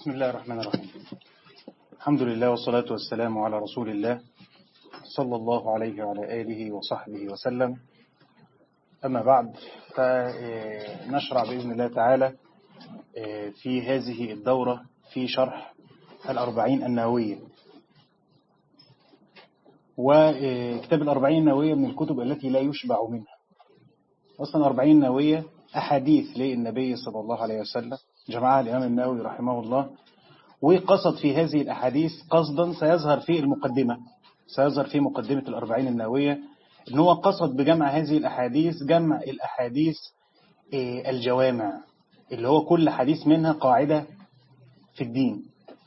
بسم الله الرحمن الرحيم الحمد لله والصلاة والسلام على رسول الله صلى الله عليه وعلى آله وصحبه وسلم أما بعد فنشرع بإذن الله تعالى في هذه الدورة في شرح الأربعين النووية وكتاب الأربعين النووية من الكتب التي لا يشبع منها أصلا الأربعين النووية أحاديث للنبي صلى الله عليه وسلم جمعها الإمام النووي رحمه الله وقصد في هذه الأحاديث قصدا سيظهر في المقدمة سيظهر في مقدمة الأربعين النووية إن هو قصد بجمع هذه الأحاديث جمع الأحاديث الجوامع اللي هو كل حديث منها قاعدة في الدين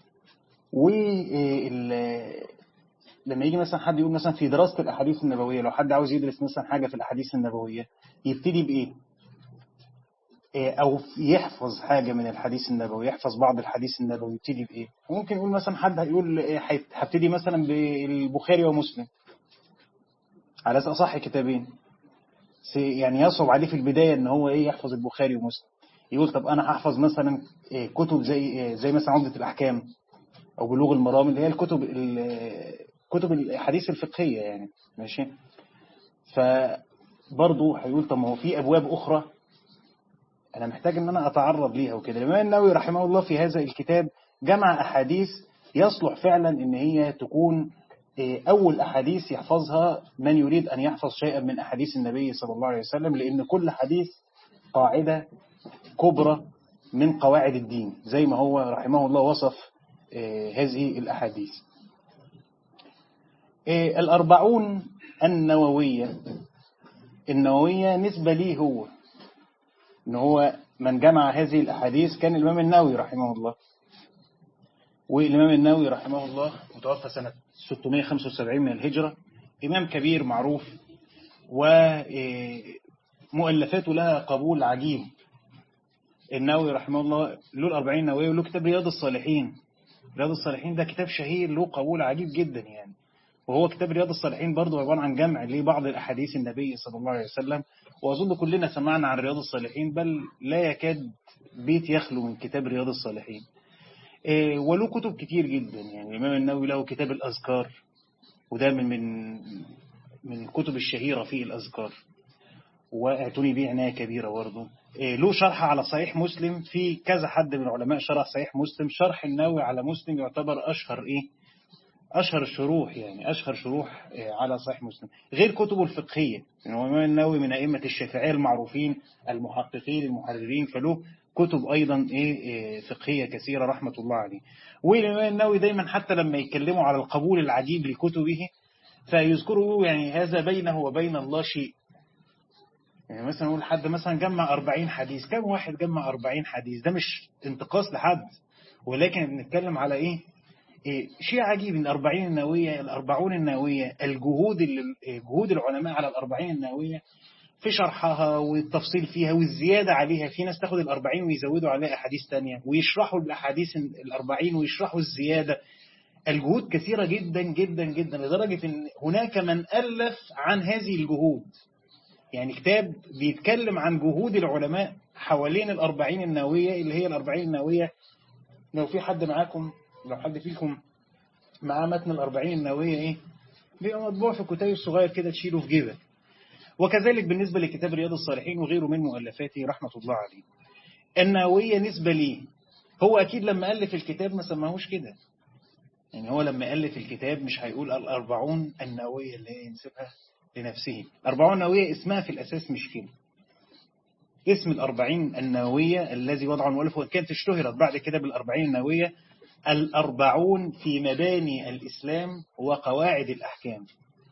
لما يجي مثلا حد يقول مثلا في دراسة الأحاديث النبوية لو حد عاوز يدرس مثلا حاجة في الأحاديث النبوية يبتدي بإيه أو يحفظ حاجة من الحديث النبوي يحفظ بعض الحديث النبوي يبتدي بإيه ممكن يقول مثلا حد هيقول هبتدي مثلا بالبخاري ومسلم على أساس أصح كتابين يعني يصعب عليه في البداية ان هو ايه يحفظ البخاري ومسلم يقول طب انا هحفظ مثلا كتب زي زي مثلا عمدة الاحكام او بلوغ المرام اللي هي الكتب كتب الحديث الفقهية يعني ماشي فبرضه هيقول طب ما هو في ابواب اخرى انا محتاج ان انا اتعرض ليها وكده الامام النووي رحمه الله في هذا الكتاب جمع احاديث يصلح فعلا ان هي تكون أول أحاديث يحفظها من يريد أن يحفظ شيئا من أحاديث النبي صلى الله عليه وسلم لأن كل حديث قاعدة كبرى من قواعد الدين زي ما هو رحمه الله وصف هذه الأحاديث الأربعون النووية النووية نسبة ليه هو إن هو من جمع هذه الأحاديث كان الإمام النووي رحمه الله والإمام النووي رحمه الله متوفى سنة 675 من الهجرة إمام كبير معروف ومؤلفاته لها قبول عجيب النووي رحمه الله له الأربعين نووي وله كتاب رياض الصالحين رياض الصالحين ده كتاب شهير له قبول عجيب جدا يعني وهو كتاب رياض الصالحين برضه عبارة عن جمع لبعض الأحاديث النبي صلى الله عليه وسلم وأظن كلنا سمعنا عن رياض الصالحين بل لا يكاد بيت يخلو من كتاب رياض الصالحين وله كتب كتير جدا يعني الإمام النووي له كتاب الأذكار وده من من من الكتب الشهيرة في الأذكار واعتني به عناية كبيرة برضه له شرح على صحيح مسلم في كذا حد من العلماء شرح صحيح مسلم شرح النووي على مسلم يعتبر أشهر إيه أشهر الشروح يعني أشهر شروح على صحيح مسلم غير كتبه الفقهية يعني الإمام النووي من أئمة الشافعية المعروفين المحققين المحررين فله كتب أيضا إيه فقهية كثيرة رحمة الله عليه والإمام النووي دايما حتى لما يتكلموا على القبول العجيب لكتبه فيذكروا يعني هذا بينه وبين الله شيء يعني مثلا نقول حد مثلا جمع 40 حديث كم واحد جمع 40 حديث ده مش انتقاص لحد ولكن بنتكلم على إيه إيه شيء عجيب ان الأربعين النووية الأربعون النووية الجهود اللي جهود العلماء على الأربعين النووية في شرحها والتفصيل فيها والزيادة عليها في ناس تاخد الأربعين ويزودوا عليها أحاديث تانية ويشرحوا الأحاديث الأربعين ويشرحوا الزيادة الجهود كثيرة جدا جدا جدا لدرجة أن هناك من ألف عن هذه الجهود يعني كتاب بيتكلم عن جهود العلماء حوالين الأربعين النووية اللي هي الأربعين النووية لو في حد معاكم لو حد فيكم معاه متن الأربعين النووية إيه بيبقى مطبوع في كتيب صغير كده تشيله في جيبك وكذلك بالنسبة لكتاب رياض الصالحين وغيره من مؤلفاته رحمة الله عليه النووية نسبة ليه هو أكيد لما ألف الكتاب ما سماهوش كده يعني هو لما ألف الكتاب مش هيقول الأربعون النووية اللي ينسبها لنفسه الأربعون النووية اسمها في الأساس مش كده اسم الأربعين النووية الذي وضعه المؤلف وكانت اشتهرت بعد كده بالأربعين النووية الأربعون في مباني الإسلام وقواعد الأحكام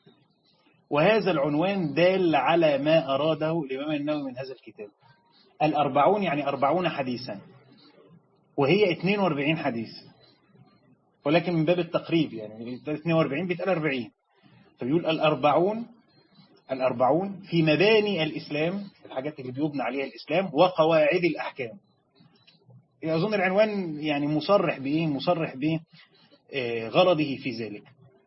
وهذا العنوان دال على ما أراده الإمام النووي من هذا الكتاب الأربعون يعني أربعون حديثا وهي 42 حديث ولكن من باب التقريب يعني 42 بيتقال 40 فبيقول الأربعون الأربعون في مباني الإسلام الحاجات اللي بيبنى عليها الإسلام وقواعد الأحكام أظن العنوان يعني مصرح بإيه مصرح بإيه غرضه في ذلك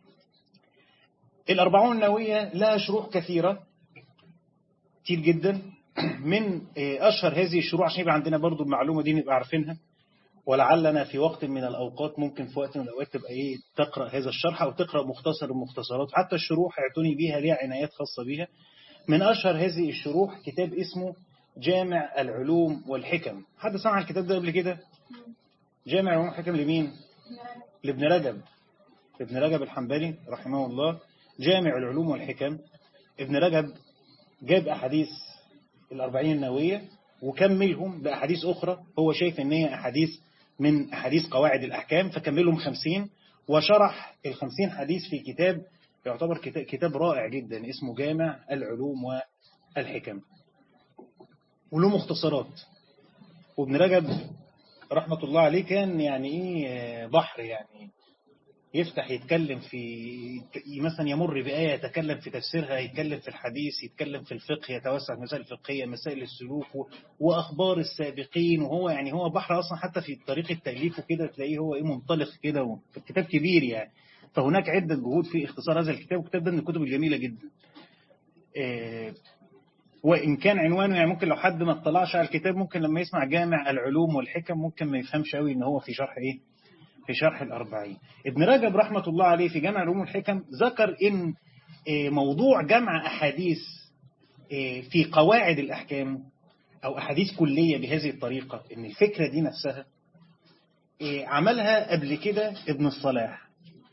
الأربعون النووية لها شروح كثيرة كتير جدا من أشهر هذه الشروع عشان يبقى عندنا برضو المعلومة دي نبقى عارفينها ولعلنا في وقت من الأوقات ممكن في وقت من الأوقات تبقى إيه تقرأ هذا الشرح أو تقرأ مختصر المختصرات حتى الشروح اعتني بيها ليها عنايات خاصة بيها من أشهر هذه الشروح كتاب اسمه جامع العلوم والحكم حد سمع الكتاب ده قبل كده جامع العلوم والحكم لمين لابن رجب ابن رجب الحنبلي رحمه الله جامع العلوم والحكم ابن رجب جاب أحاديث الأربعين النووية وكملهم بأحاديث أخرى هو شايف أن هي أحاديث من أحاديث قواعد الأحكام فكملهم خمسين وشرح الخمسين حديث في كتاب يعتبر كتاب رائع جدا اسمه جامع العلوم والحكم وله مختصرات وابن رجب رحمة الله عليه كان يعني ايه بحر يعني يفتح يتكلم في مثلا يمر بآية يتكلم في تفسيرها يتكلم في الحديث يتكلم في الفقه يتوسع في مسائل الفقهية مسائل السلوك وأخبار السابقين وهو يعني هو بحر أصلا حتى في طريقة تأليفه كده تلاقيه هو إيه منطلق كده كتاب كبير يعني فهناك عدة جهود في اختصار هذا الكتاب والكتاب ده من الكتب الجميلة جدا إيه وإن كان عنوانه يعني ممكن لو حد ما اطلعش على الكتاب ممكن لما يسمع جامع العلوم والحكم ممكن ما يفهمش قوي إن هو في شرح إيه في شرح الأربعين ابن رجب رحمة الله عليه في جامع العلوم والحكم ذكر إن موضوع جمع أحاديث في قواعد الأحكام أو أحاديث كلية بهذه الطريقة إن الفكرة دي نفسها عملها قبل كده ابن الصلاح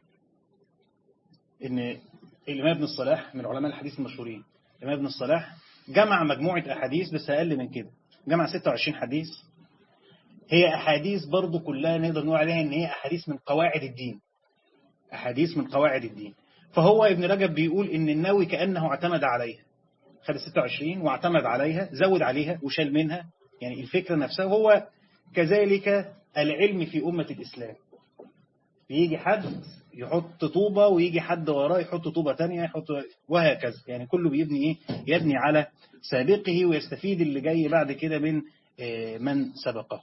إن الإمام ابن الصلاح من علماء الحديث المشهورين الإمام ابن الصلاح جمع مجموعة أحاديث بس أقل من كده جمع 26 حديث هي أحاديث برضو كلها نقدر نقول عليها إن هي أحاديث من قواعد الدين أحاديث من قواعد الدين فهو ابن رجب بيقول إن النووي كأنه اعتمد عليها خد 26 واعتمد عليها زود عليها وشال منها يعني الفكرة نفسها هو كذلك العلم في أمة الإسلام يجي حد يحط طوبة ويجي حد وراه يحط طوبة تانية يحط وهكذا يعني كله بيبني إيه يبني على سابقه ويستفيد اللي جاي بعد كده من من سبقه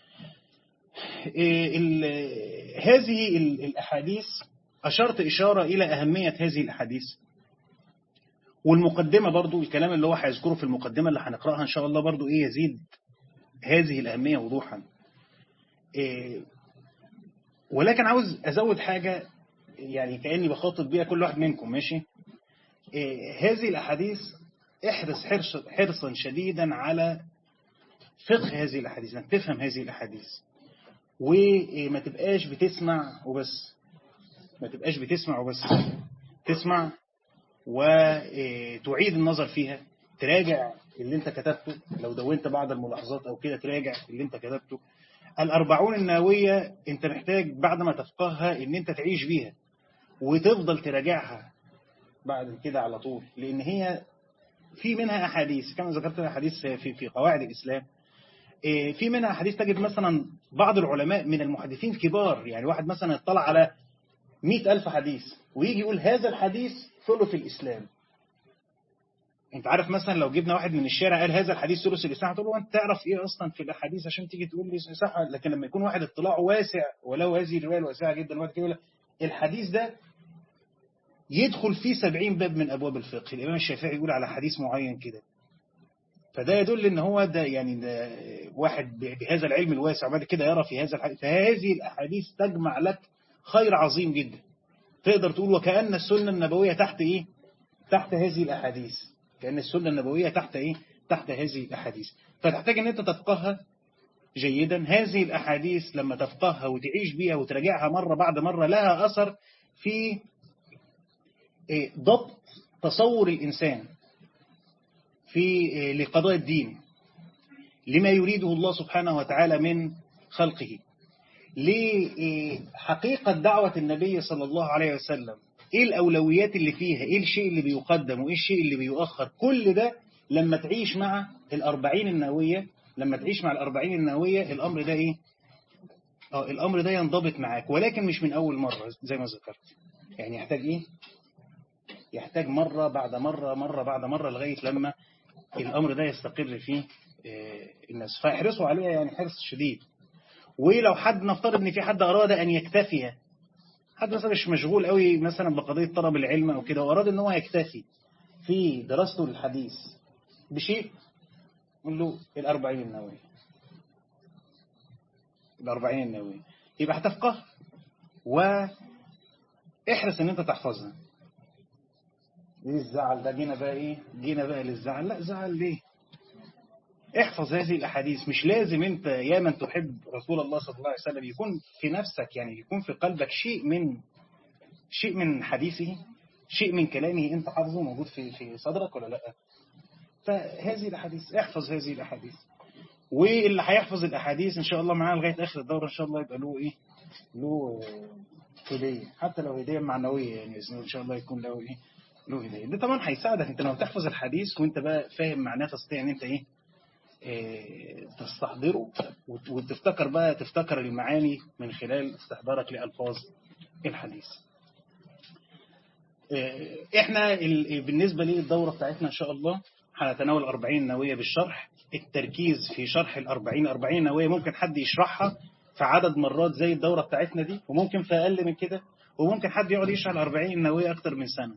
هذه الأحاديث أشرت إشارة إلى أهمية هذه الأحاديث والمقدمة برضو الكلام اللي هو هيذكره في المقدمة اللي هنقرأها إن شاء الله برضو إيه يزيد هذه الأهمية وضوحا ولكن عاوز أزود حاجة يعني كأني بخاطب بيها كل واحد منكم ماشي هذه الأحاديث احرص حرص حرصا شديدا على فقه هذه الأحاديث انك تفهم هذه الأحاديث وما تبقاش بتسمع وبس ما تبقاش بتسمع وبس تسمع وتعيد النظر فيها تراجع اللي انت كتبته لو دونت بعض الملاحظات او كده تراجع اللي انت كتبته الأربعون النووية انت محتاج بعد ما تفقهها ان انت تعيش بيها وتفضل تراجعها بعد كده على طول لان هي في منها أحاديث كما ذكرت أحاديث في في قواعد الإسلام في منها أحاديث تجد مثلا بعض العلماء من المحدثين كبار يعني واحد مثلا يطلع على مئة ألف حديث ويجي يقول هذا الحديث ثلث الإسلام انت عارف مثلا لو جبنا واحد من الشارع قال هذا الحديث ثلث الإسلام هتقول له انت تعرف ايه اصلا في الاحاديث عشان تيجي تقول لي صح لكن لما يكون واحد اطلاعه واسع ولو هذه الروايه الواسعه جدا واحد يقول الحديث ده يدخل فيه سبعين باب من أبواب الفقه الإمام الشافعي يقول على حديث معين كده فده يدل ان هو ده يعني ده واحد بهذا العلم الواسع وبعد كده يرى في هذا الحديث فهذه الأحاديث تجمع لك خير عظيم جدا تقدر تقول وكأن السنة النبوية تحت إيه تحت هذه الأحاديث كأن السنة النبوية تحت إيه تحت هذه الأحاديث فتحتاج أن أنت تفقهها جيدا هذه الأحاديث لما تفقهها وتعيش بيها وتراجعها مرة بعد مرة لها أثر في ضبط تصور الإنسان في لقضاء الدين لما يريده الله سبحانه وتعالى من خلقه لحقيقة دعوة النبي صلى الله عليه وسلم ايه الأولويات اللي فيها ايه الشيء اللي بيقدم وايه الشيء اللي بيؤخر كل ده لما تعيش مع الأربعين النووية لما تعيش مع الأربعين النووية الأمر ده ايه اه الأمر ده ينضبط معاك ولكن مش من أول مرة زي ما ذكرت يعني يحتاج ايه يحتاج مرة بعد مرة مرة بعد مرة لغاية لما الأمر ده يستقر فيه الناس فيحرصوا عليها يعني حرص شديد ولو حد نفترض ان في حد أراد أن يكتفي حد مثلا مش مشغول قوي مثلا بقضية طلب العلم أو كده وأراد ان هو يكتفي في دراسته للحديث بشيء قل له الأربعين النووية الأربعين النووية يبقى هتفقه واحرص ان انت تحفظها ايه الزعل ده جينا بقى ايه جينا بقى للزعل لا زعل ليه احفظ هذه الأحاديث مش لازم أنت يا من تحب رسول الله صلى الله عليه وسلم يكون في نفسك يعني يكون في قلبك شيء من شيء من حديثه شيء من كلامه أنت حافظه موجود في في صدرك ولا لا فهذه الأحاديث احفظ هذه الأحاديث واللي هيحفظ الأحاديث إن شاء الله معاه لغاية آخر الدورة إن شاء الله يبقى له إيه له هدية حتى لو هدية معنوية يعني إن شاء الله يكون له إيه له هدية ده طبعا هيساعدك أنت لو تحفظ الحديث وأنت بقى فاهم معناه تستطيع أن أنت إيه تستحضره وتفتكر بقى تفتكر المعاني من خلال استحضارك لألفاظ الحديث احنا بالنسبة للدورة بتاعتنا ان شاء الله هنتناول 40 نووية بالشرح التركيز في شرح الأربعين 40 نووية ممكن حد يشرحها في عدد مرات زي الدورة بتاعتنا دي وممكن في أقل من كده وممكن حد يقعد يشرح الأربعين نووية أكتر من سنة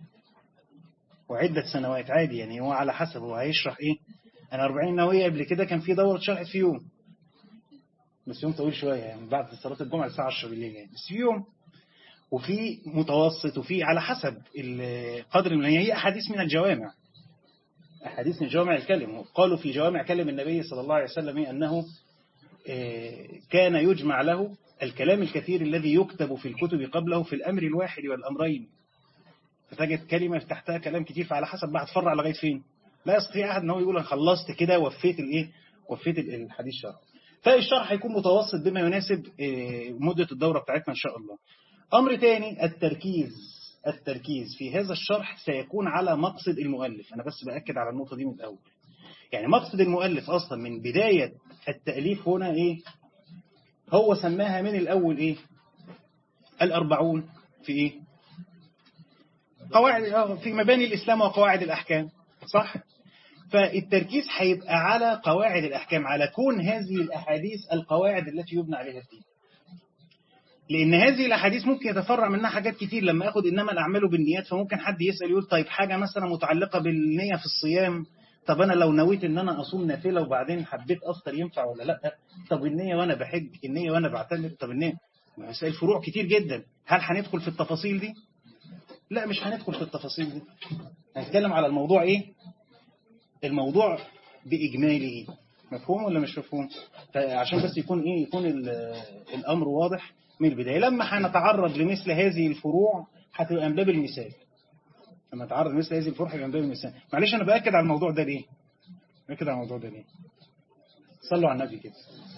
وعدة سنوات عادي يعني هو على حسب هو هيشرح ايه أنا 40 نووية قبل كده كان في دورة شرحت في يوم بس يوم طويل شوية يعني بعد صلاة الجمعة الساعة 10 بالليل يعني بس في يوم وفي متوسط وفي على حسب قدر من هي أحاديث من الجوامع أحاديث من جوامع الكلم قالوا في جوامع كلم النبي صلى الله عليه وسلم أنه كان يجمع له الكلام الكثير الذي يكتب في الكتب قبله في الأمر الواحد والأمرين فتجد كلمة تحتها كلام كتير فعلى حسب بقى تفرع لغاية فين لا يستطيع أحد أنه يقول أنا خلصت كده وفيت الإيه وفيت الحديث شرح فالشرح هيكون متوسط بما يناسب مدة الدورة بتاعتنا إن شاء الله أمر تاني التركيز التركيز في هذا الشرح سيكون على مقصد المؤلف أنا بس بأكد على النقطة دي من الأول يعني مقصد المؤلف أصلا من بداية التأليف هنا إيه هو سماها من الأول إيه الأربعون في إيه قواعد في مباني الإسلام وقواعد الأحكام صح فالتركيز هيبقى على قواعد الأحكام على كون هذه الأحاديث القواعد التي يبنى عليها الدين لأن هذه الأحاديث ممكن يتفرع منها حاجات كتير لما أخد إنما الأعمال بالنيات فممكن حد يسأل يقول طيب حاجة مثلا متعلقة بالنية في الصيام طب أنا لو نويت إن أنا أصوم نافلة وبعدين حبيت أفطر ينفع ولا لأ طب النية وأنا بحج النية وأنا بعتمر طب النية مسائل فروع كتير جدا هل هندخل في التفاصيل دي لا مش هندخل في التفاصيل دي هنتكلم على الموضوع إيه الموضوع بإجماله مفهوم ولا مش مفهوم عشان بس يكون إيه يكون الأمر واضح من البداية لما هنتعرض لمثل هذه الفروع هتبقى من باب المثال لما نتعرض لمثل هذه الفروع هتبقى من باب المثال معلش أنا بأكد على الموضوع ده ليه بأكد على الموضوع ده ليه صلوا على النبي كده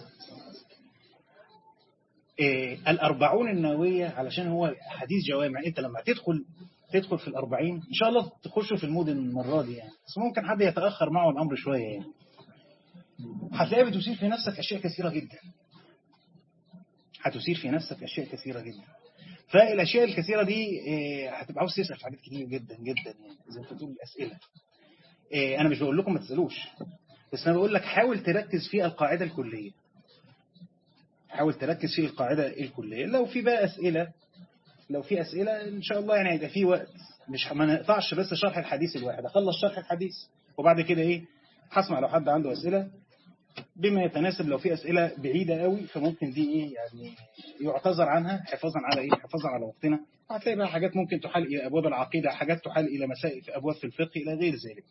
إيه الأربعون النووية علشان هو حديث جوامع أنت لما تدخل تدخل في الأربعين إن شاء الله تخشوا في المود المرة دي يعني بس ممكن حد يتأخر معه الأمر شوية يعني هتلاقي بتثير في نفسك أشياء كثيرة جدا هتثير في نفسك أشياء كثيرة جدا فالأشياء الكثيرة دي هتبقى عاوز تسأل في حاجات كتير جدا جدا يعني زي ما تقول الأسئلة أنا مش بقول لكم ما تسألوش بس أنا بقول لك حاول تركز في القاعدة الكلية حاول تركز في القاعدة الكلية لو في بقى أسئلة لو في أسئلة إن شاء الله يعني هيبقى في وقت مش ما نقطعش بس شرح الحديث الواحد أخلص شرح الحديث وبعد كده إيه هسمع لو حد عنده أسئلة بما يتناسب لو في أسئلة بعيدة قوي فممكن دي إيه يعني يعتذر عنها حفاظا على إيه حفاظا على وقتنا هتلاقي بقى حاجات ممكن تحال إلى أبواب العقيدة حاجات تحال إلى مسائل في أبواب في الفقه إلى غير ذلك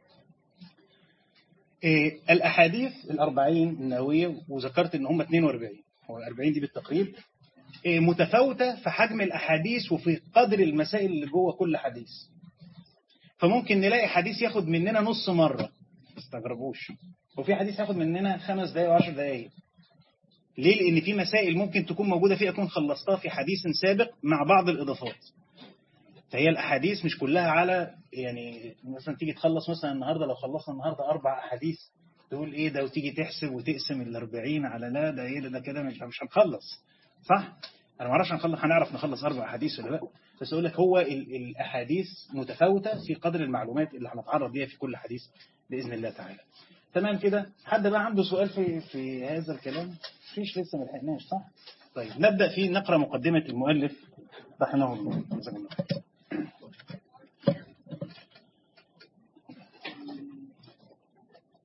إيه الأحاديث الأربعين النووية وذكرت إن هم 42 هو 40 دي بالتقريب إيه متفاوتة في حجم الأحاديث وفي قدر المسائل اللي جوه كل حديث فممكن نلاقي حديث ياخد مننا نص مرة استغربوش وفي حديث ياخد مننا خمس دقايق وعشر دقايق ليه؟ لأن في مسائل ممكن تكون موجودة فيها أكون خلصتها في حديث سابق مع بعض الإضافات فهي الأحاديث مش كلها على يعني مثلا تيجي تخلص مثلا النهاردة لو خلصنا النهاردة أربع أحاديث تقول إيه ده وتيجي تحسب وتقسم الأربعين على لا ده إيه ده, ده كده مش مش هنخلص صح؟ أنا ما اعرفش هنخلص هنعرف نخلص أربع أحاديث ولا لا بس أقول لك هو الأحاديث متفاوتة في قدر المعلومات اللي هنتعرض ليها في كل حديث بإذن الله تعالى تمام كده حد بقى عنده سؤال في في هذا الكلام فيش لسه ما لحقناش صح طيب نبدأ في نقرأ مقدمة المؤلف رحمه الله جزاك الله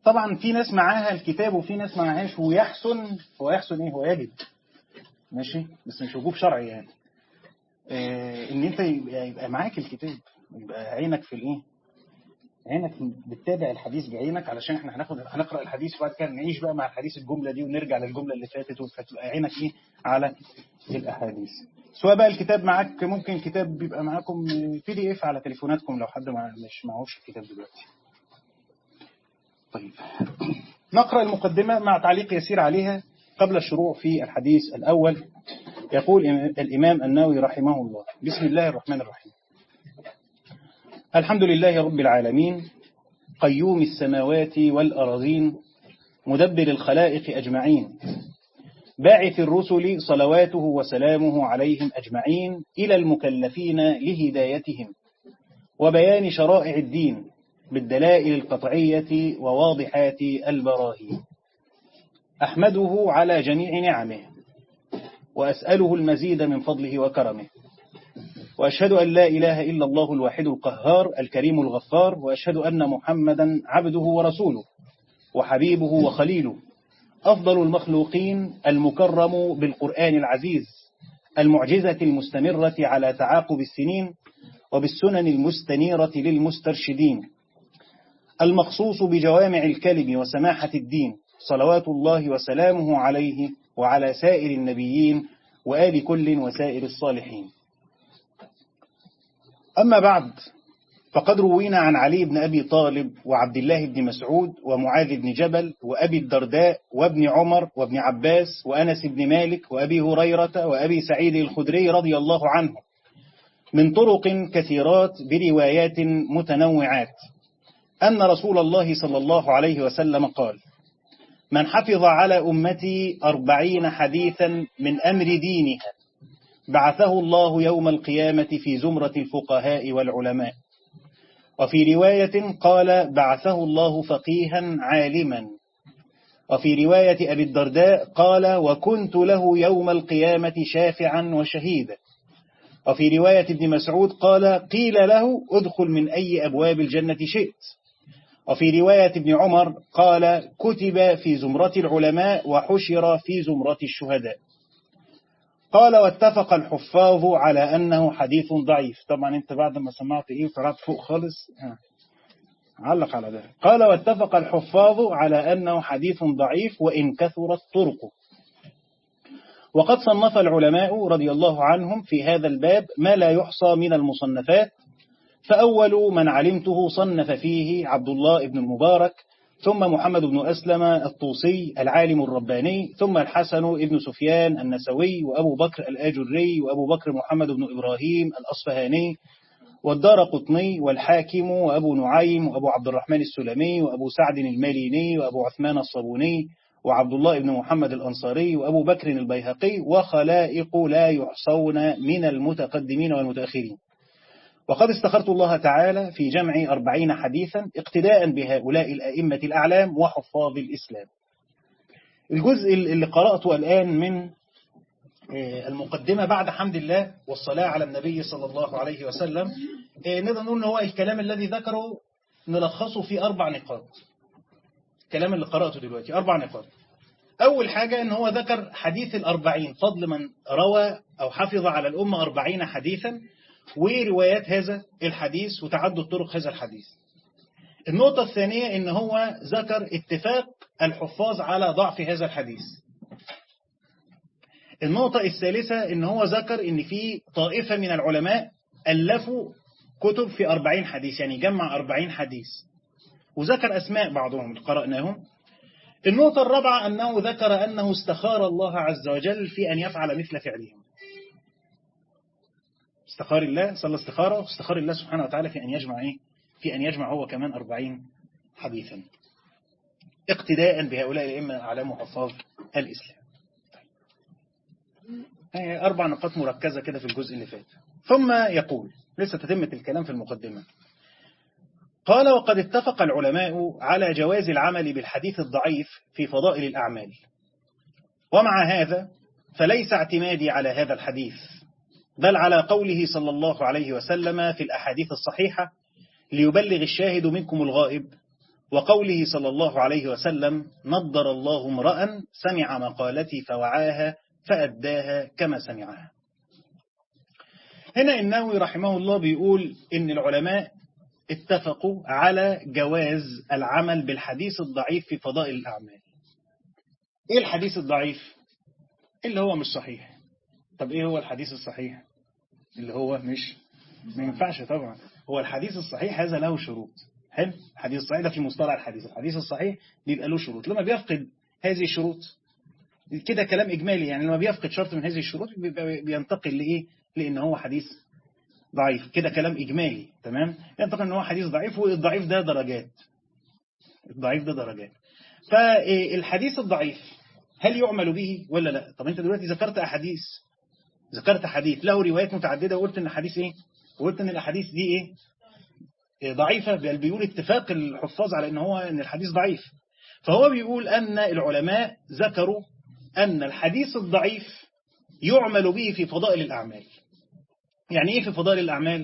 طبعا في ناس معاها الكتاب وفي ناس معاهاش ويحسن هو يحسن ايه هو يجب ماشي بس مش وجوب شرعي يعني آه ان انت يبقى, يبقى معاك الكتاب يبقى عينك في الايه عينك بتتابع الحديث بعينك علشان احنا هناخد هنقرا الحديث وبعد كده نعيش بقى مع الحديث الجمله دي ونرجع للجمله اللي فاتت فتبقى عينك ايه على الاحاديث سواء بقى الكتاب معاك ممكن كتاب بيبقى معاكم بي دي اف على تليفوناتكم لو حد مع مش معهوش الكتاب دلوقتي طيب نقرا المقدمه مع تعليق يسير عليها قبل الشروع في الحديث الاول يقول الامام النووي رحمه الله بسم الله الرحمن الرحيم الحمد لله رب العالمين قيوم السماوات والأراضين مدبر الخلائق أجمعين باعث الرسل صلواته وسلامه عليهم أجمعين إلى المكلفين لهدايتهم وبيان شرائع الدين بالدلائل القطعية وواضحات البراهين أحمده على جميع نعمه وأسأله المزيد من فضله وكرمه وأشهد أن لا إله إلا الله الواحد القهار الكريم الغفار وأشهد أن محمدا عبده ورسوله وحبيبه وخليله أفضل المخلوقين المكرم بالقرآن العزيز المعجزة المستمرة على تعاقب السنين وبالسنن المستنيرة للمسترشدين المخصوص بجوامع الكلم وسماحة الدين صلوات الله وسلامه عليه وعلى سائر النبيين وآل كل وسائر الصالحين أما بعد فقد روينا عن علي بن أبي طالب وعبد الله بن مسعود ومعاذ بن جبل وأبي الدرداء وابن عمر وابن عباس وأنس بن مالك وأبي هريرة وأبي سعيد الخدري رضي الله عنه من طرق كثيرات بروايات متنوعات أن رسول الله صلى الله عليه وسلم قال من حفظ على أمتي أربعين حديثا من أمر دينها بعثه الله يوم القيامة في زمرة الفقهاء والعلماء وفي رواية قال بعثه الله فقيها عالما وفي رواية أبي الدرداء قال وكنت له يوم القيامة شافعا وشهيدا وفي رواية ابن مسعود قال قيل له ادخل من أي أبواب الجنة شئت وفي رواية ابن عمر قال كتب في زمرة العلماء وحشر في زمرة الشهداء قال واتفق الحفاظ على أنه حديث ضعيف طبعا انت بعد ما سمعت ايه وطلعت فوق خالص ها. علق على ذلك قال واتفق الحفاظ على أنه حديث ضعيف وإن كثرت طرقه وقد صنف العلماء رضي الله عنهم في هذا الباب ما لا يحصى من المصنفات فأول من علمته صنف فيه عبد الله بن المبارك ثم محمد بن أسلم الطوسي العالم الرباني ثم الحسن بن سفيان النسوي وأبو بكر الآجري وأبو بكر محمد بن إبراهيم الأصفهاني والدار قطني والحاكم وأبو نعيم وأبو عبد الرحمن السلمي وأبو سعد الماليني وأبو عثمان الصابوني وعبد الله بن محمد الأنصاري وأبو بكر البيهقي وخلائق لا يحصون من المتقدمين والمتأخرين وقد استخرت الله تعالى في جمع أربعين حديثا اقتداء بهؤلاء الأئمة الأعلام وحفاظ الإسلام الجزء اللي قرأته الآن من المقدمة بعد حمد الله والصلاة على النبي صلى الله عليه وسلم نقدر نقول ان هو الكلام الذي ذكره نلخصه في أربع نقاط الكلام اللي قرأته دلوقتي أربع نقاط أول حاجة ان هو ذكر حديث الأربعين فضل من روى أو حفظ على الأمة أربعين حديثا وروايات هذا الحديث وتعدد طرق هذا الحديث النقطة الثانية ان هو ذكر اتفاق الحفاظ على ضعف هذا الحديث النقطة الثالثة ان هو ذكر ان في طائفة من العلماء ألفوا كتب في أربعين حديث يعني جمع أربعين حديث وذكر أسماء بعضهم قرأناهم النقطة الرابعة أنه ذكر أنه استخار الله عز وجل في أن يفعل مثل فعلهم استخار الله صلى استخارة واستخار الله سبحانه وتعالى في أن يجمع إيه؟ في أن يجمع هو كمان أربعين حديثا اقتداء بهؤلاء الأئمة أعلام وحفاظ الإسلام أربع نقاط مركزة كده في الجزء اللي فات ثم يقول لسه تتمة الكلام في المقدمة قال وقد اتفق العلماء على جواز العمل بالحديث الضعيف في فضائل الأعمال ومع هذا فليس اعتمادي على هذا الحديث بل على قوله صلى الله عليه وسلم في الأحاديث الصحيحة ليبلغ الشاهد منكم الغائب وقوله صلى الله عليه وسلم نضر الله امرأ سمع مقالتي فوعاها فأداها كما سمعها هنا النووي رحمه الله بيقول إن العلماء اتفقوا على جواز العمل بالحديث الضعيف في فضائل الأعمال إيه الحديث الضعيف؟ اللي هو مش صحيح طب إيه هو الحديث الصحيح؟ اللي هو مش ما ينفعش طبعا هو الحديث الصحيح هذا له شروط حلو الحديث الصحيح ده في مصطلح الحديث الحديث الصحيح بيبقى له شروط لما بيفقد هذه الشروط كده كلام إجمالي يعني لما بيفقد شرط من هذه الشروط بينتقل لإيه لأن هو حديث ضعيف كده كلام إجمالي تمام ينتقل أن هو حديث ضعيف والضعيف ده درجات الضعيف ده درجات فالحديث الضعيف هل يعمل به ولا لا طب أنت دلوقتي ذكرت أحاديث ذكرت حديث له روايات متعددة وقلت ان حديث ايه وقلت ان الاحاديث دي ايه, إيه ضعيفة بل بيقول اتفاق الحفاظ على ان هو ان الحديث ضعيف فهو بيقول ان العلماء ذكروا ان الحديث الضعيف يعمل به في فضائل الاعمال يعني ايه في فضائل الاعمال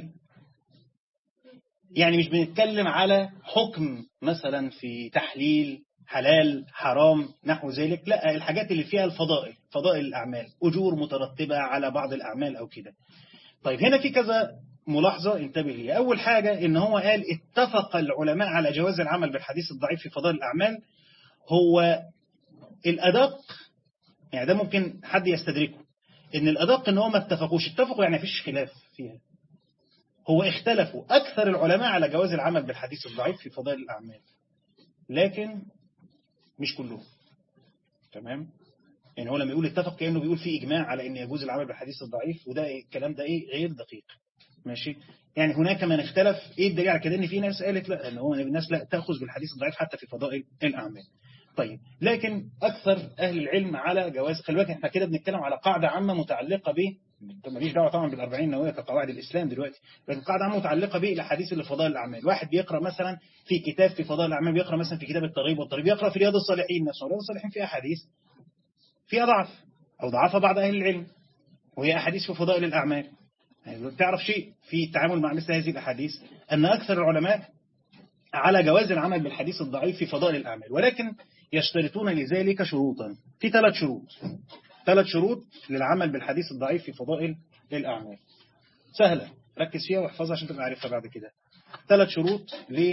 يعني مش بنتكلم على حكم مثلا في تحليل حلال حرام نحو ذلك لا الحاجات اللي فيها الفضائل فضائل الأعمال أجور مترتبة على بعض الأعمال أو كده طيب هنا في كذا ملاحظة انتبه لي أول حاجة إن هو قال اتفق العلماء على جواز العمل بالحديث الضعيف في فضائل الأعمال هو الأدق يعني ده ممكن حد يستدركه إن الأدق إن هو ما اتفقوش اتفقوا يعني فيش خلاف فيها هو اختلفوا أكثر العلماء على جواز العمل بالحديث الضعيف في فضائل الأعمال لكن مش كلهم تمام يعني هو لما يقول اتفق كأنه بيقول في إجماع على أن يجوز العمل بالحديث الضعيف وده إيه الكلام ده إيه غير دقيق ماشي يعني هناك من اختلف إيه الدليل على كده إن في ناس قالت لا إن هو الناس لا تأخذ بالحديث الضعيف حتى في فضائل الأعمال طيب لكن أكثر أهل العلم على جواز خلي بالك احنا كده بنتكلم على قاعدة عامة متعلقة ب ماليش دعوه طبعا بالأربعين نوويه كقواعد الإسلام دلوقتي لكن قاعدة عامة متعلقة بالأحاديث اللي فضائل الأعمال واحد بيقرأ مثلا في كتاب في فضائل الأعمال بيقرأ مثلا في كتاب الترغيب والترهيب يقرأ في رياض الصالحين نفسه رياض الصالحين فيها أحاديث فيها ضعف أو ضعفها بعض أهل العلم وهي أحاديث في فضائل الأعمال يعني تعرف شيء في التعامل مع مثل هذه الأحاديث أن أكثر العلماء على جواز العمل بالحديث الضعيف في فضائل الأعمال ولكن يشترطون لذلك شروطا في ثلاث شروط ثلاث شروط للعمل بالحديث الضعيف في فضائل الأعمال سهلة ركز فيها واحفظها عشان تبقى عارفها بعد كده ثلاث شروط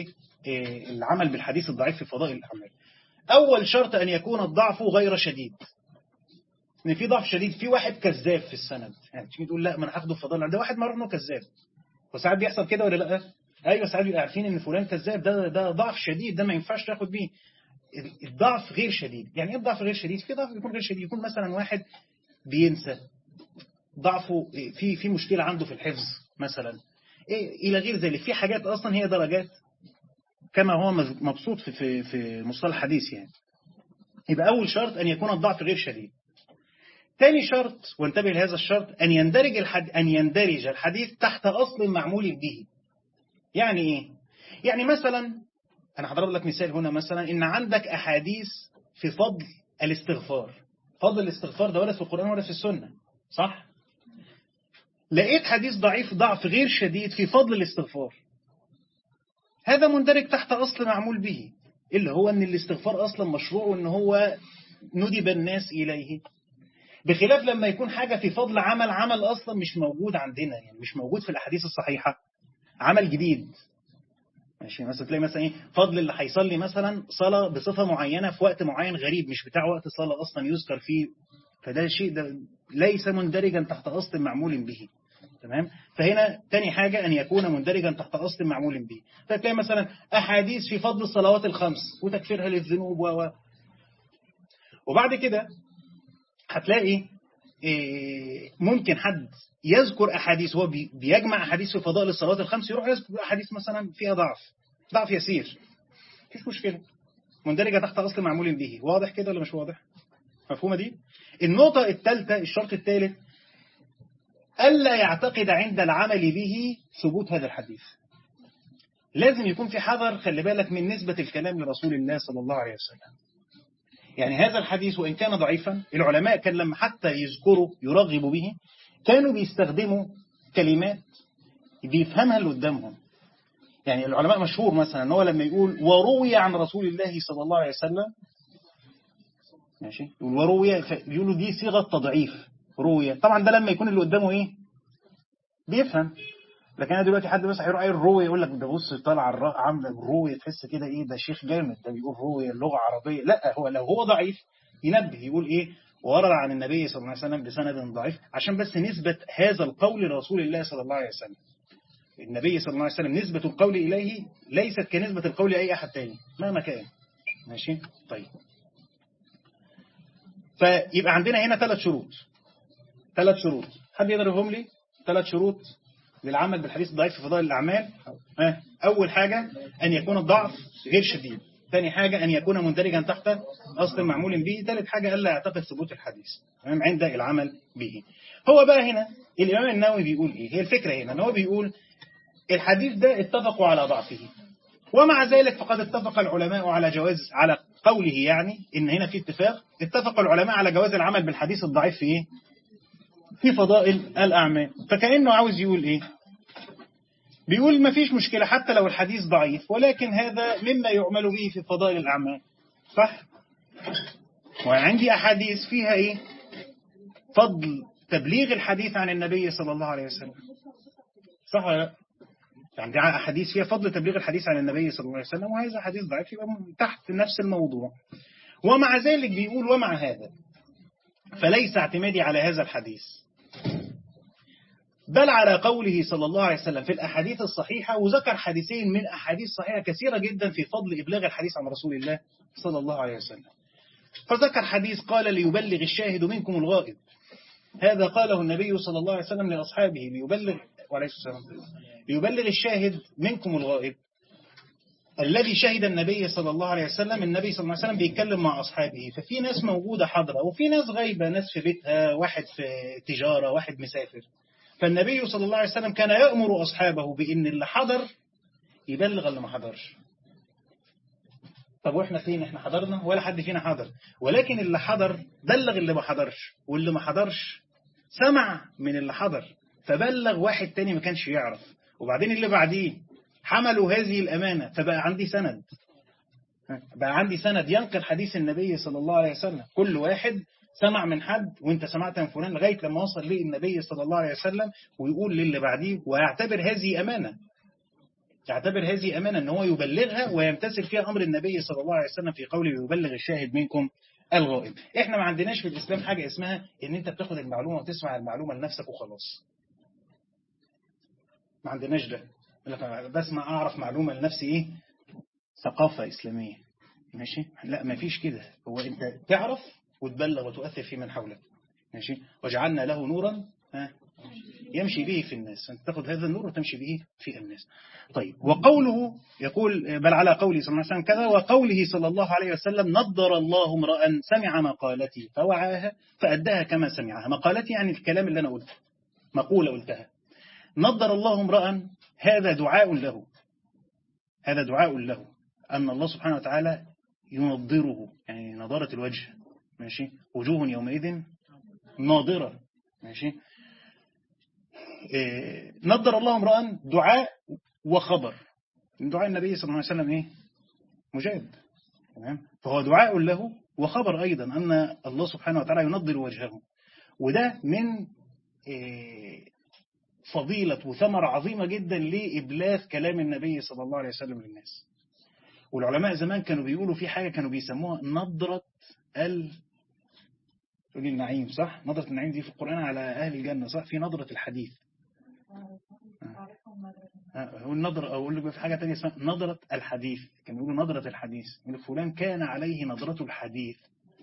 للعمل بالحديث الضعيف في فضائل الأعمال أول شرط أن يكون الضعف غير شديد ان في ضعف شديد في واحد كذاب في السند يعني تيجي تقول لا ما انا هاخده في فضائل ده واحد معروف انه كذاب وساعات بيحصل كده ولا لا ايوه ساعات بيبقى عارفين ان فلان كذاب ده ده ضعف شديد ده ما ينفعش تاخد بيه الضعف غير شديد يعني ايه الضعف غير شديد في ضعف بيكون غير شديد يكون مثلا واحد بينسى ضعفه في في مشكلة عنده في الحفظ مثلا إيه إلى غير ذلك في حاجات أصلا هي درجات كما هو مبسوط في في في مصطلح الحديث يعني يبقى أول شرط أن يكون الضعف غير شديد ثاني شرط وانتبه لهذا الشرط أن يندرج الحد أن يندرج الحديث تحت أصل معمول به يعني إيه يعني مثلا أنا هضرب لك مثال هنا مثلا إن عندك أحاديث في فضل الاستغفار فضل الاستغفار ده ولا في القرآن ولا في السنة صح لقيت حديث ضعيف ضعف غير شديد في فضل الاستغفار هذا مندرج تحت أصل معمول به اللي هو أن الاستغفار أصلا مشروع وأن هو ندب الناس إليه بخلاف لما يكون حاجة في فضل عمل عمل أصلا مش موجود عندنا يعني مش موجود في الأحاديث الصحيحة عمل جديد ماشي مثلا تلاقي مثلا ايه فضل اللي هيصلي مثلا صلاة بصفة معينة في وقت معين غريب مش بتاع وقت صلاة أصلا يذكر فيه فده شيء ده ليس مندرجا تحت أصل معمول به تمام فهنا تاني حاجة أن يكون مندرجا تحت أصل معمول به فتلاقي مثلا أحاديث في فضل الصلوات الخمس وتكفيرها للذنوب و وبعد كده هتلاقي ممكن حد يذكر أحاديث هو بيجمع أحاديث في فضائل الصلوات الخمس يروح يذكر أحاديث مثلا فيها ضعف ضعف يسير مفيش مشكلة مندرجة تحت أصل معمول به واضح كده ولا مش واضح مفهومة دي النقطة الثالثة الشرط الثالث ألا يعتقد عند العمل به ثبوت هذا الحديث لازم يكون في حذر خلي بالك من نسبة الكلام لرسول الله صلى الله عليه وسلم يعني هذا الحديث وإن كان ضعيفا العلماء كان لما حتى يذكروا يرغبوا به كانوا بيستخدموا كلمات بيفهمها اللي قدامهم يعني العلماء مشهور مثلا ان هو لما يقول وروي عن رسول الله صلى الله عليه وسلم ماشي يقول وروي بيقولوا دي صيغه تضعيف روي طبعا ده لما يكون اللي قدامه ايه بيفهم لكن انا دلوقتي حد مثلا هيروح قايل روي يقول لك ده بص طالع الراء عامله روي تحس كده ايه ده شيخ جامد ده بيقول روي اللغه عربيه لا هو لو هو ضعيف ينبه يقول ايه ورد عن النبي صلى الله عليه وسلم بسند ضعيف عشان بس نثبت هذا القول لرسول الله صلى الله عليه وسلم النبي صلى الله عليه وسلم نسبة القول إليه ليست كنسبة القول لأي أحد تاني مهما كان ماشي طيب فيبقى عندنا هنا ثلاث شروط ثلاث شروط حد يقدر يفهم لي ثلاث شروط للعمل بالحديث الضعيف في فضائل الأعمال أول حاجة أن يكون الضعف غير شديد ثاني حاجة أن يكون مندرجا تحت أصل معمول به ثالث حاجة ألا يعتقد ثبوت الحديث تمام عند العمل به هو بقى هنا الإمام النووي بيقول إيه هي الفكرة هنا أن هو بيقول الحديث ده اتفقوا على ضعفه ومع ذلك فقد اتفق العلماء على جواز على قوله يعني إن هنا في اتفاق اتفق العلماء على جواز العمل بالحديث الضعيف في إيه في فضائل الأعمال فكأنه عاوز يقول إيه بيقول ما فيش مشكلة حتى لو الحديث ضعيف ولكن هذا مما يعمل به في فضائل الأعمال صح وعندي أحاديث فيها إيه فضل تبليغ الحديث عن النبي صلى الله عليه وسلم صح ولا لا عندي أحاديث فيها فضل تبليغ الحديث عن النبي صلى الله عليه وسلم وهذا حديث ضعيف يبقى تحت نفس الموضوع ومع ذلك بيقول ومع هذا فليس اعتمادي على هذا الحديث بل على قوله صلى الله عليه وسلم في الأحاديث الصحيحة وذكر حديثين من أحاديث صحيحة كثيرة جدا في فضل إبلاغ الحديث عن رسول الله صلى الله عليه وسلم فذكر حديث قال ليبلغ الشاهد منكم الغائب هذا قاله النبي صلى الله عليه وسلم لأصحابه ليبلغ وعليه السلام ليبلغ الشاهد منكم الغائب الذي شهد النبي صلى الله عليه وسلم النبي صلى الله عليه وسلم بيتكلم مع أصحابه ففي ناس موجودة حاضرة وفي ناس غايبة ناس في بيتها واحد في تجارة واحد مسافر فالنبي صلى الله عليه وسلم كان يأمر أصحابه بأن اللي حضر يبلغ اللي ما حضرش طب واحنا فين احنا حضرنا ولا حد فينا حضر ولكن اللي حضر بلغ اللي ما حضرش واللي ما حضرش سمع من اللي حضر فبلغ واحد تاني ما كانش يعرف وبعدين اللي بعديه حملوا هذه الأمانة فبقى عندي سند بقى عندي سند ينقل حديث النبي صلى الله عليه وسلم كل واحد سمع من حد وانت سمعت من فلان لغاية لما وصل ليه النبي صلى الله عليه وسلم ويقول للي بعديه ويعتبر هذه أمانة يعتبر هذه أمانة ان هو يبلغها ويمتثل فيها أمر النبي صلى الله عليه وسلم في قوله يبلغ الشاهد منكم الغائب احنا ما عندناش في الإسلام حاجة اسمها ان انت بتاخد المعلومة وتسمع المعلومة لنفسك وخلاص ما عندناش ده بسمع أعرف معلومة لنفسي إيه ثقافة إسلامية ماشي لا ما فيش كده هو أنت تعرف وتبلغ وتؤثر في من حولك ماشي وجعلنا له نورا ها يمشي به في الناس أنت تأخذ هذا النور وتمشي به في الناس طيب وقوله يقول بل على قوله صلى الله عليه وسلم كذا وقوله صلى الله عليه وسلم نضر الله امرأ سمع مقالتي فوعاها فأداها كما سمعها مقالتي يعني الكلام اللي أنا قلته مقولة قلتها نضر الله امرأ هذا دعاء له هذا دعاء له أن الله سبحانه وتعالى ينضره يعني نضارة الوجه ماشي وجوه يومئذ ناضرة ماشي إيه نضر الله امرأ دعاء وخبر دعاء النبي صلى الله عليه وسلم ايه مجاب تمام فهو دعاء له وخبر أيضا أن الله سبحانه وتعالى ينضر وجهه وده من إيه فضيلة وثمرة عظيمة جدا لإبلاغ كلام النبي صلى الله عليه وسلم للناس والعلماء زمان كانوا بيقولوا في حاجة كانوا بيسموها نظرة ال النعيم صح نظرة النعيم دي في القرآن على أهل الجنة صح في نظرة الحديث هو النظرة أو أقول لك في حاجة تانية اسمها نظرة الحديث كانوا يقولوا نظرة الحديث يقول فلان كان عليه نظرة الحديث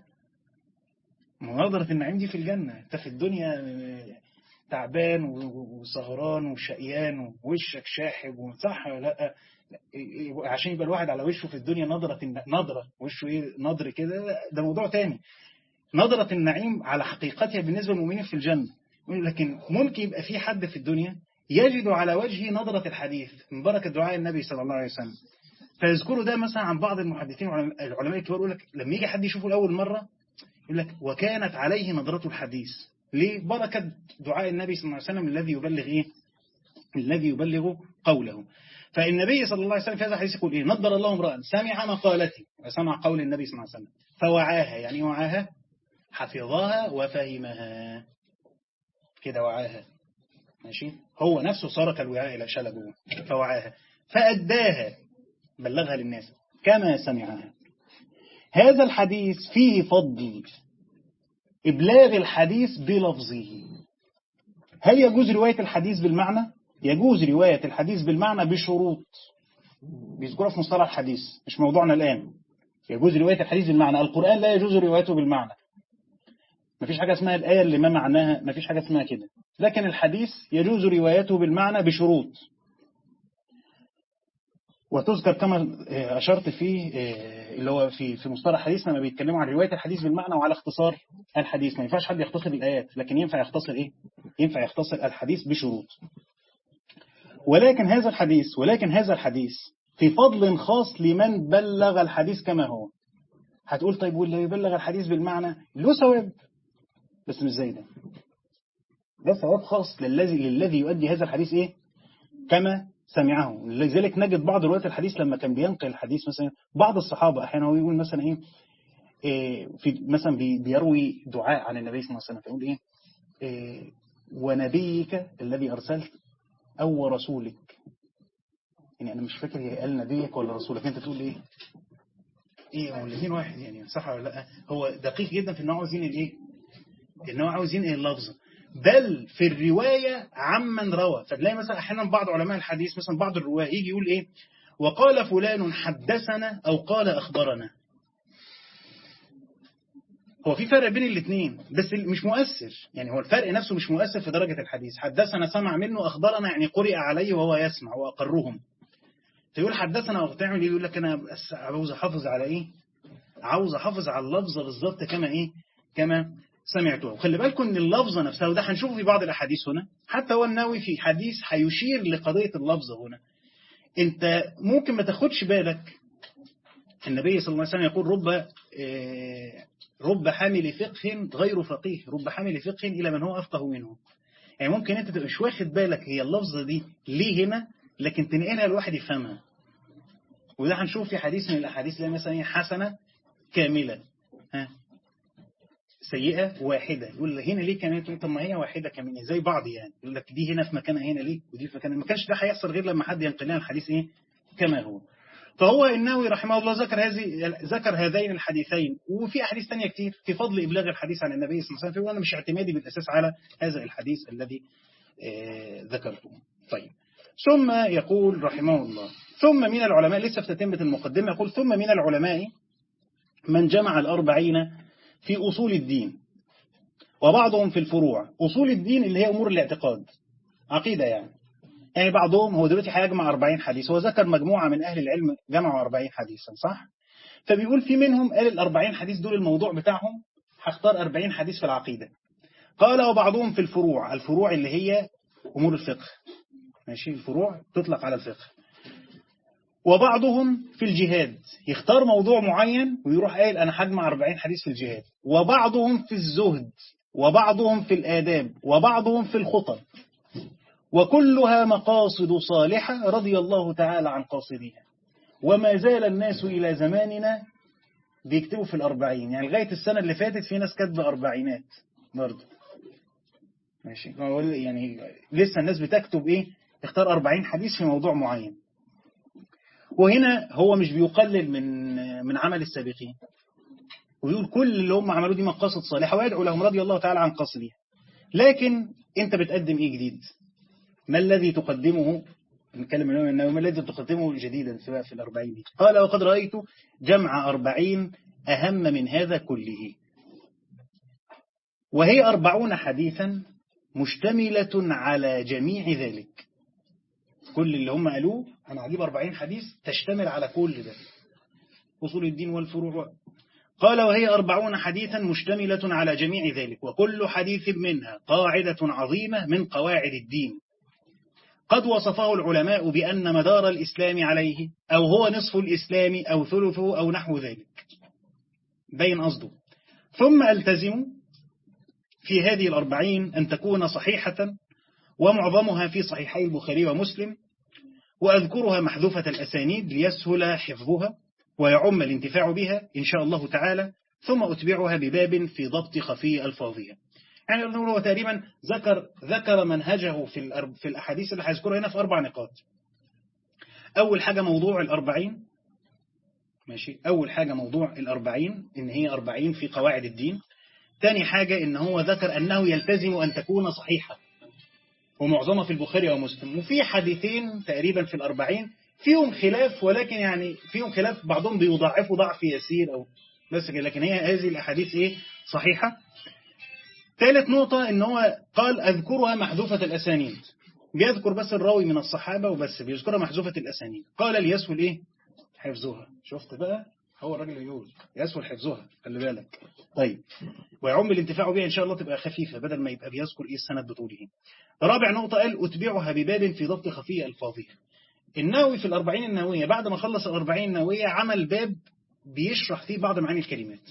نظرة النعيم دي في الجنة انت في الدنيا تعبان وسهران وشقيان ووشك شاحب وصح لا عشان يبقى الواحد على وشه في الدنيا نظرة نظرة وشه ايه نظر كده ده موضوع تاني نظرة النعيم على حقيقتها بالنسبة للمؤمنين في الجنة لكن ممكن يبقى في حد في الدنيا يجد على وجهه نظرة الحديث من بركة دعاء النبي صلى الله عليه وسلم فيذكروا ده مثلا عن بعض المحدثين العلماء الكبار يقول لك لما يجي حد يشوفه لأول مرة يقول لك وكانت عليه نظرة الحديث ليه بركة دعاء النبي صلى الله عليه وسلم الذي يبلغ إيه الذي يبلغ قوله فالنبي صلى الله عليه وسلم في هذا الحديث يقول إيه نضر الله امرأ سمع مقالتي وسمع قول النبي صلى الله عليه وسلم فوعاها يعني وعاها حفظها وفهمها كده وعاها ماشي هو نفسه صار كالوعاء إلى شال جوه فوعاها فأداها بلغها للناس كما سمعها هذا الحديث فيه فضل إبلاغ الحديث بلفظه هل يجوز رواية الحديث بالمعنى؟ يجوز رواية الحديث بالمعنى بشروط بيذكرها في مصطلح الحديث مش موضوعنا الآن يجوز رواية الحديث بالمعنى القرآن لا يجوز روايته بالمعنى مفيش حاجة اسمها الآية اللي ما معناها مفيش حاجة اسمها كده لكن الحديث يجوز روايته بالمعنى بشروط وتذكر كما أشرت فيه اللي هو في في مصطلح الحديث لما بيتكلموا عن رواية الحديث بالمعنى وعلى اختصار الحديث ما ينفعش حد يختصر الآيات لكن ينفع يختصر إيه ينفع يختصر الحديث بشروط ولكن هذا الحديث ولكن هذا الحديث في فضل خاص لمن بلغ الحديث كما هو هتقول طيب واللي يبلغ الحديث بالمعنى له ثواب بس مش زي ده ده ثواب خاص للذي للذي يؤدي هذا الحديث ايه كما سمعه لذلك نجد بعض روايات الحديث لما كان بينقل الحديث مثلا بعض الصحابة احيانا هو يقول مثلا ايه, إيه في مثلا بيروي دعاء عن النبي صلى الله عليه وسلم فيقول ايه, إيه ونبيك الذي ارسلت او رسولك يعني انا مش فاكر هي قال نبيك ولا رسولك انت تقول ايه ايه هو الاثنين واحد يعني صح ولا لا هو دقيق جدا في ان هو عاوزين الايه ان هو عاوزين ايه اللفظ بل في الرواية عمن روى فتلاقي مثلا احيانا بعض علماء الحديث مثلا بعض الرواه يجي يقول ايه وقال فلان حدثنا او قال اخبرنا هو في فرق بين الاثنين بس مش مؤثر يعني هو الفرق نفسه مش مؤثر في درجة الحديث حدثنا سمع منه اخبرنا يعني قرئ عليه وهو يسمع واقرهم فيقول حدثنا او تعمل ايه يقول لك انا عاوز احافظ على ايه عاوز احافظ على اللفظه بالظبط كما ايه كما سمعته وخلي بالكم ان اللفظة نفسها وده هنشوفه في بعض الأحاديث هنا حتى هو الناوي في حديث هيشير لقضية اللفظة هنا انت ممكن ما تاخدش بالك النبي صلى الله عليه وسلم يقول رب رب حامل فقه غير فقيه رب حامل فقه إلى من هو أفقه منه يعني ممكن انت تبقى مش واخد بالك هي اللفظة دي ليه هنا لكن تنقلها الواحد يفهمها وده هنشوف في حديث من الأحاديث اللي مثلا حسنة كاملة ها سيئة واحدة يقول هنا ليه كمان طب ما هي واحدة كمان زي بعض يعني يقول لك دي هنا في مكانها هنا ليه ودي في مكانها ما كانش ده هيحصل غير لما حد ينقل لنا الحديث ايه كما هو فهو النووي رحمه الله ذكر هذه ذكر هذين الحديثين وفي احاديث ثانيه كتير في فضل ابلاغ الحديث عن النبي صلى الله عليه وسلم وانا مش اعتمادي بالاساس على هذا الحديث الذي آه ذكرته طيب ثم يقول رحمه الله ثم من العلماء لسه في تتمة المقدمة يقول ثم من العلماء من جمع الأربعين في أصول الدين وبعضهم في الفروع أصول الدين اللي هي أمور الاعتقاد عقيدة يعني يعني بعضهم هو دلوقتي هيجمع 40 حديث هو ذكر مجموعة من أهل العلم جمعوا 40 حديثا صح؟ فبيقول في منهم قال ال 40 حديث دول الموضوع بتاعهم هختار 40 حديث في العقيدة قال وبعضهم في الفروع الفروع اللي هي أمور الفقه ماشي الفروع تطلق على الفقه وبعضهم في الجهاد يختار موضوع معين ويروح قايل أنا هجمع 40 حديث في الجهاد وبعضهم في الزهد وبعضهم في الآداب وبعضهم في الخطب وكلها مقاصد صالحة رضي الله تعالى عن قاصديها وما زال الناس إلى زماننا بيكتبوا في الأربعين يعني لغاية السنة اللي فاتت في ناس كاتبة أربعينات برضه ماشي يعني لسه الناس بتكتب إيه تختار أربعين حديث في موضوع معين وهنا هو مش بيقلل من من عمل السابقين ويقول كل اللي هم عملوه دي مقاصد صالحة ويدعو لهم رضي الله تعالى عن قصدها لكن انت بتقدم ايه جديد ما الذي تقدمه نتكلم اليوم انه ما الذي تقدمه جديدا في في الأربعين دي قال وقد رأيت جمع أربعين أهم من هذا كله وهي أربعون حديثا مشتملة على جميع ذلك كل اللي هم قالوه أنا هجيب 40 حديث تشتمل على كل ده أصول الدين والفروع قال وهي أربعون حديثا مشتملة على جميع ذلك وكل حديث منها قاعدة عظيمة من قواعد الدين قد وصفه العلماء بأن مدار الإسلام عليه أو هو نصف الإسلام أو ثلثه أو نحو ذلك بين قصده ثم ألتزم في هذه الأربعين أن تكون صحيحة ومعظمها في صحيحي البخاري ومسلم وأذكرها محذوفة الأسانيد ليسهل حفظها ويعم الانتفاع بها إن شاء الله تعالى ثم أتبعها بباب في ضبط خفي ألفاظها يعني هو تقريبا ذكر ذكر منهجه في في الأحاديث اللي هيذكرها هنا في أربع نقاط أول حاجة موضوع الأربعين ماشي أول حاجة موضوع الأربعين إن هي أربعين في قواعد الدين تاني حاجة إن هو ذكر أنه يلتزم أن تكون صحيحة ومعظمها في البخاري ومسلم وفي حديثين تقريبا في الأربعين فيهم خلاف ولكن يعني فيهم خلاف بعضهم بيضعفوا ضعف يسير أو بس كده لكن هي هذه الأحاديث إيه صحيحة ثالث نقطة إن هو قال أذكرها محذوفة الأسانيد بيذكر بس الراوي من الصحابة وبس بيذكرها محذوفة الأسانيد قال ليسهل إيه حفظها شفت بقى هو الراجل اللي يقول يسهل حفظها خلي بالك طيب ويعم الانتفاع بها إن شاء الله تبقى خفيفة بدل ما يبقى بيذكر إيه السند بطوله رابع نقطة قال أتبعها بباب في ضبط خفية ألفاظها النووي في الأربعين النووية بعد ما خلص الأربعين النووية عمل باب بيشرح فيه بعض معاني الكلمات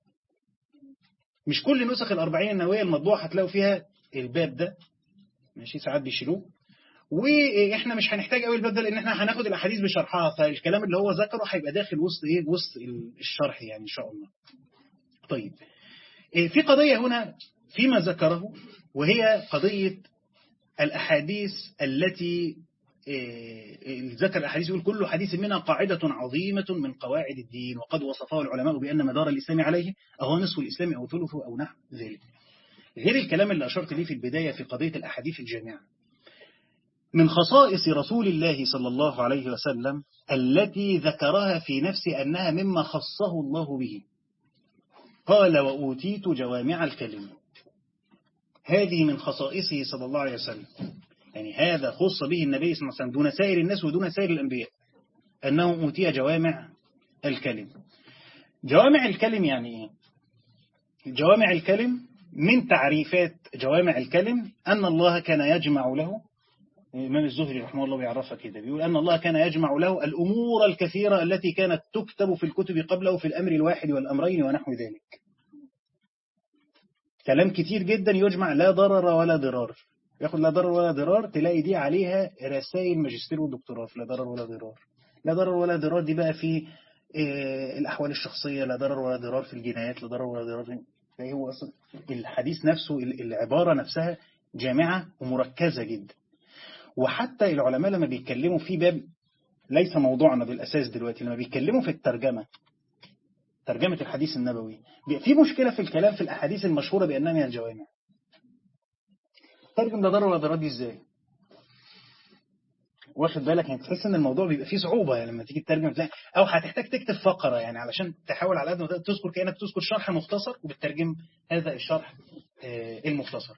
مش كل نسخ الأربعين النووية المطبوعة هتلاقوا فيها الباب ده ماشي ساعات بيشيلوه واحنا مش هنحتاج قوي الباب ده لان احنا هناخد الاحاديث بشرحها فالكلام اللي هو ذكره هيبقى داخل وسط ايه وسط الشرح يعني ان شاء الله طيب في قضية هنا فيما ذكره وهي قضية الأحاديث التي ذكر الأحاديث يقول كل حديث منها قاعدة عظيمة من قواعد الدين وقد وصفه العلماء بأن مدار الإسلام عليه أهو نصف الإسلام أو ثلثه أو نحو ذلك غير الكلام اللي أشرت ليه في البداية في قضية الأحاديث الجامعة من خصائص رسول الله صلى الله عليه وسلم التي ذكرها في نفسه أنها مما خصه الله به قال وأوتيت جوامع الكلم هذه من خصائصه صلى الله عليه وسلم يعني هذا خص به النبي صلى الله عليه وسلم دون سائر الناس ودون سائر الأنبياء أنه أوتي جوامع الكلم جوامع الكلم يعني إيه؟ جوامع الكلم من تعريفات جوامع الكلم أن الله كان يجمع له الإمام الزهري رحمه الله بيعرفها كده بيقول أن الله كان يجمع له الأمور الكثيرة التي كانت تكتب في الكتب قبله في الأمر الواحد والأمرين ونحو ذلك كلام كتير جدا يجمع لا ضرر ولا ضرار ياخد لا ضرر ولا ضرار تلاقي دي عليها رسائل ماجستير ودكتوراه لا ضرر ولا ضرار لا ضرر ولا ضرار دي بقى في الأحوال الشخصية لا ضرر ولا ضرار في الجنايات لا ضرر ولا ضرار في هو أصلا الحديث نفسه العبارة نفسها جامعة ومركزة جدا وحتى العلماء لما بيتكلموا في باب ليس موضوعنا بالأساس دلوقتي لما بيتكلموا في الترجمة ترجمة الحديث النبوي في مشكلة في الكلام في الأحاديث المشهورة بأنها من الجوامع ترجم لا ضرر ولا ضرار دي ازاي واخد بالك يعني تحس ان الموضوع بيبقى فيه صعوبة يعني لما تيجي تترجم تلاقي او هتحتاج تكتب فقرة يعني علشان تحاول على قد ما تذكر كأنك تذكر شرح مختصر وبتترجم هذا الشرح المختصر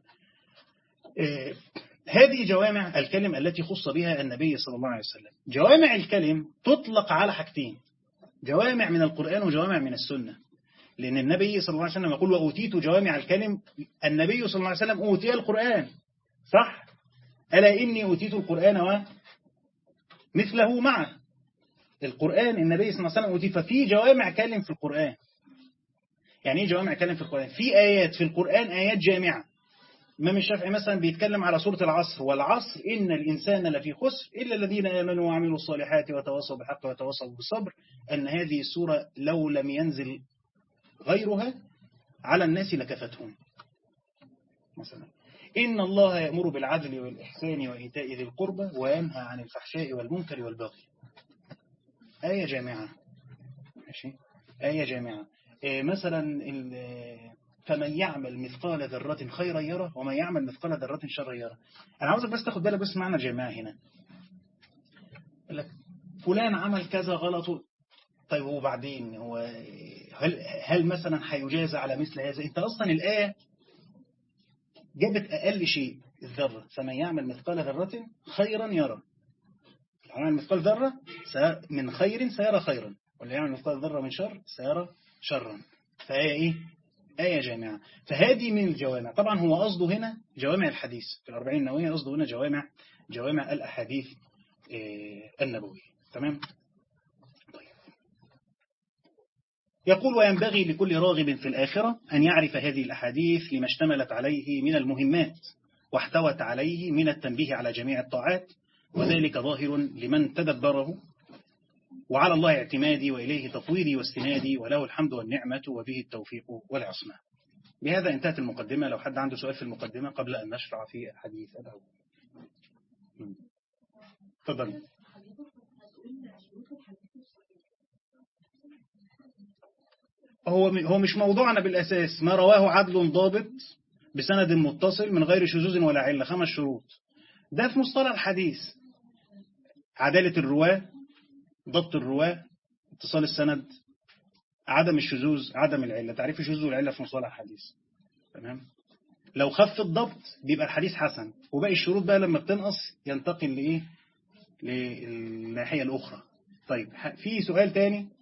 هذه جوامع الكلم التي خص بها النبي صلى الله عليه وسلم جوامع الكلم تطلق على حاجتين جوامع من القرآن وجوامع من السنة لأن النبي صلى الله عليه وسلم يقول وأوتيت جوامع الكلم النبي صلى الله عليه وسلم أوتي القرآن صح ألا إني أوتيت القرآن ومثله معه القرآن النبي صلى الله عليه وسلم أوتي ففي جوامع كلم في القرآن يعني إيه جوامع كلم في القرآن في آيات في القرآن آيات جامعة إمام الشافعي مثلا بيتكلم على سورة العصر والعصر إن الإنسان لفي خسر إلا الذين آمنوا وعملوا الصالحات وتواصوا بالحق وتواصوا بالصبر أن هذه السورة لو لم ينزل غيرها على الناس لكفتهم مثلا إن الله يأمر بالعدل والإحسان وإيتاء ذي القربى وينهى عن الفحشاء والمنكر والبغي آية جامعة ماشي آية جامعة إيه مثلا فمن يعمل مثقال ذرة خيرا يرى ومن يعمل مثقال ذرة شرا يرى أنا عاوزك بس تاخد بالك بس معنى جماعة هنا لك فلان عمل كذا غلط طيب وبعدين هو هل, هل مثلا هيجازى على مثل هذا انت أصلا الآية جابت أقل شيء الذرة فمن يعمل مثقال ذرة خيرا يرى يعمل مثقال ذرة من خير سيرى خيرا واللي يعمل مثقال ذرة من شر سيرى شرا فهي إيه آية جامعة فهذه من الجوامع طبعا هو قصده هنا جوامع الحديث في الأربعين النووية قصده هنا جوامع جوامع الأحاديث النبوية تمام طيب. يقول وينبغي لكل راغب في الآخرة أن يعرف هذه الأحاديث لما اشتملت عليه من المهمات واحتوت عليه من التنبيه على جميع الطاعات وذلك ظاهر لمن تدبره وعلى الله اعتمادي وإليه تفويضي واستنادي وله الحمد والنعمة وبه التوفيق والعصمة بهذا انتهت المقدمة لو حد عنده سؤال في المقدمة قبل أن نشرع في الحديث الأول تفضل هو هو مش موضوعنا بالأساس ما رواه عدل ضابط بسند متصل من غير شذوذ ولا علة خمس شروط ده في مصطلح الحديث عدالة الرواة ضبط الرواة اتصال السند عدم الشذوذ عدم العلة تعريف الشذوذ والعلة في مصطلح الحديث تمام لو خف الضبط بيبقى الحديث حسن وباقي الشروط بقى لما بتنقص ينتقل لإيه للناحية الأخرى طيب في سؤال تاني